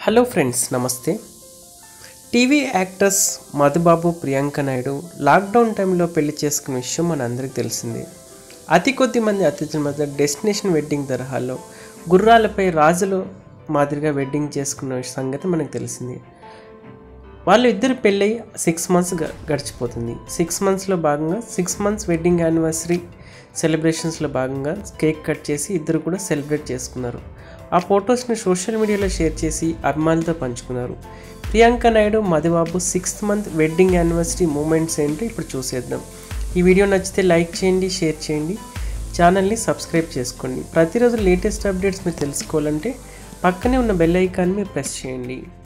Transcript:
hello friends నమస్తే TV actors Madhubabu Priyanka Naidu lockdown టైంలో పెళ్లి చేసుకున్న విషయం మన అందరికీ తెలిసిందే అతి కొద్ది మంది అతిథుల మధ్య డెస్టినేషన్ వెడ్డింగ్ తరహాలో గుర్రాలపై రాజులు మాదిరిగా వెడ్డింగ్ చేసుకున్న సంగతి మనకు తెలిసింది వాళ్ళు ఇద్దరు పెళ్ళై సిక్స్ మంత్స్ గ- గడిచిపోతుంది సిక్స్ మంత్స్లో భాగంగా సిక్స్ మంత్స్ వెడ్డింగ్ యానివర్సరీ సెలబ్రేషన్స్లో భాగంగా కేక్ కట్ చేసి ఇద్దరు కూడా సెలబ్రేట్ చేసుకున్నారు ఆ ఫొటోస్ని సోషల్ మీడియాలో షేర్ చేసి అభిమానులతో పంచుకున్నారు Priyanka Naidu Madhubabu sixth month wedding anniversary moments ఏంటో ఇప్పుడు చూసేద్దాం ఈ వీడియో నచ్చితే లైక్ చేయండి షేర్ చేయండి ఛానల్ని సబ్స్క్రైబ్ చేసుకోండి ప్రతిరోజు లేటెస్ట్ అప్డేట్స్ మీరు తెలుసుకోవాలంటే పక్కనే ఉన్న బెల్ ఐకాన్ మీరు ప్రెస్ చేయండి